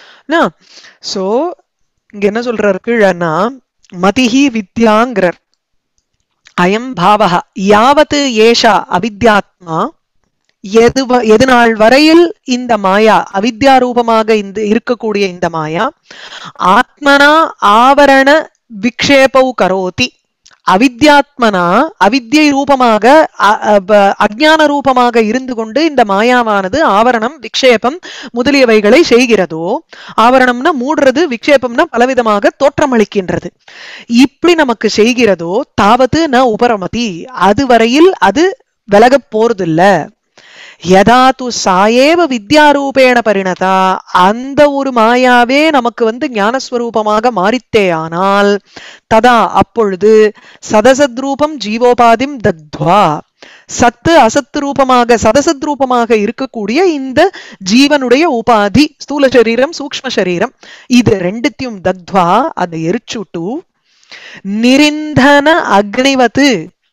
சோ இங்க என்ன சொல்றாரு கீழன்னா மதிஹி வித்யாங்கிறார் அயம் பாவக யாவத்து ஏஷா அவித்யாத்மா எது வ- எது நாள் வரையில் இந்த மாயா அவித்யா ரூபமாக இந்த இருக்கக்கூடிய இந்த மாயா ஆத்மனா ஆவரண விக்ஷேபௌ கரோதி அவித்யாத்மனா அவித்யை ரூபமாக அ- அ- ப- அஜ்ஞான ரூபமாக இருந்து கொண்டு இந்த மாயாவானது ஆவரணம் விக்ஷேபம் முதலியவைகளை செய்கிறதோ ஆவரணம்னா மூடுறது விக்ஷேபம்னா பலவிதமாக தோற்றமளிக்கின்றது இப்படி நமக்கு செய்கிறதோ தாவது ந உபரமதி அதுவரையில் அது விலகப் போறதில்ல யதா து சாயேவ வித்யாரூபேண பரிணதா அந்த ஒரு மாயாவே நமக்கு வந்து ஞானஸ்வரூபமாக மாறித்தே ஆனால் ததா அப்பொழுது சதசத் ரூபம் ஜீவோபாதிம் தத்வா சத்து அசத்து ரூபமாக சதசத் ரூபமாக இருக்கக்கூடிய இந்த ஜீவனுடைய உபாதி ஸ்தூல சரீரம் சூக்ஷ்ம சரீரம் இது ரெண்டுத்தையும் தத்வா அதை எரிச்சுட்டு நிரிந்தன அக்னிவத்து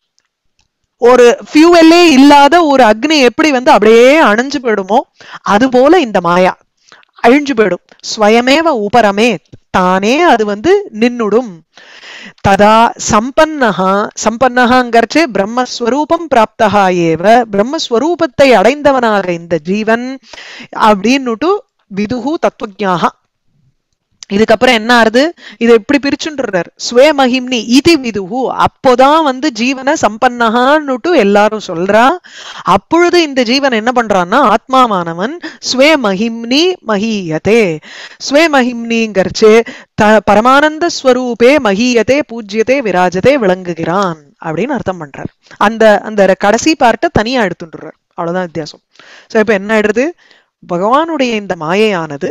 ஒரு ஃபியூவலே இல்லாத ஒரு அக்னி எப்படி வந்து அப்படியே அணைஞ்சு போயிடுமோ அது போல இந்த மாயா அழிஞ்சு போயிடும் ஸ்வயமேவ உபரமே தானே அது வந்து நின்னுடும் ததா சம்பன்னஹா சம்பன்னஹாங்கிறச்சு பிரம்மஸ்வரூபம் பிராப்தஹா ஏவ பிரம்மஸ்வரூபத்தை அடைந்தவனாக இந்த ஜீவன் அப்படின்னுட்டு விதுகு தத்துவஜாகா இதுக்கப்புறம் என்ன ஆறுது இதை எப்படி பிரிச்சுன்றார் ஸ்வே மகிம்னி இது விதுகு அப்போதான் வந்து ஜீவனை சம்பன்னகான்னுட்டு எல்லாரும் சொல்றா அப்பொழுது இந்த ஜீவன் என்ன பண்றான்னா ஆத்மாவானவன் ஸ்வே மகிம்னி மகீயதே ஸ்வே மகிம்னிங்கிறச்சு த பரமானந்த ஸ்வரூபே மகீயதே பூஜ்யதே விராஜதே விளங்குகிறான் அப்படின்னு அர்த்தம் பண்றார் அந்த அந்த கடைசி பார்ட்டை தனியா எடுத்துட்டுறார் அவ்வளவுதான் வித்தியாசம் சோ இப்ப என்ன ஆயிடுது பகவானுடைய இந்த மாயையானது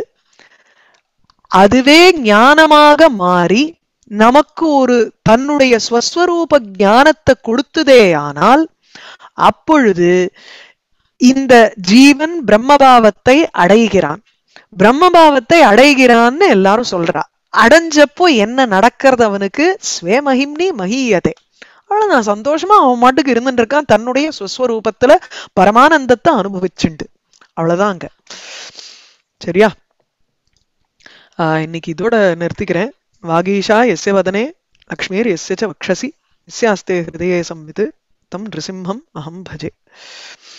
அதுவே ஞானமாக மாறி நமக்கு ஒரு தன்னுடைய ஸ்வஸ்வரூப ஞானத்தை கொடுத்ததே ஆனால் அப்பொழுது இந்த ஜீவன் பிரம்மபாவத்தை அடைகிறான் பிரம்மபாவத்தை அடைகிறான்னு எல்லாரும் சொல்றா அடைஞ்சப்போ என்ன நடக்கிறது அவனுக்கு ஸ்வே மகிம்னி மகியதே அவ்வளவுதான் சந்தோஷமா அவன் மாட்டுக்கு இருந்துட்டு இருக்கான் தன்னுடைய சுஸ்வரூபத்துல பரமானந்தத்தை அனுபவிச்சுண்டு அவ்வளவுதான் அங்க சரியா ஆஹ் இன்னைக்கு இதோட நிறுத்திக்கிறேன் வாகீஷா எஸ்ய வதனே லக்ஷ்மீர் எஸ்ய ச வக்ஷசி எஸ்யாஸ்தே ஹிருதயே சம்வித் தம் நிருசிம்ஹம் அஹம் பஜே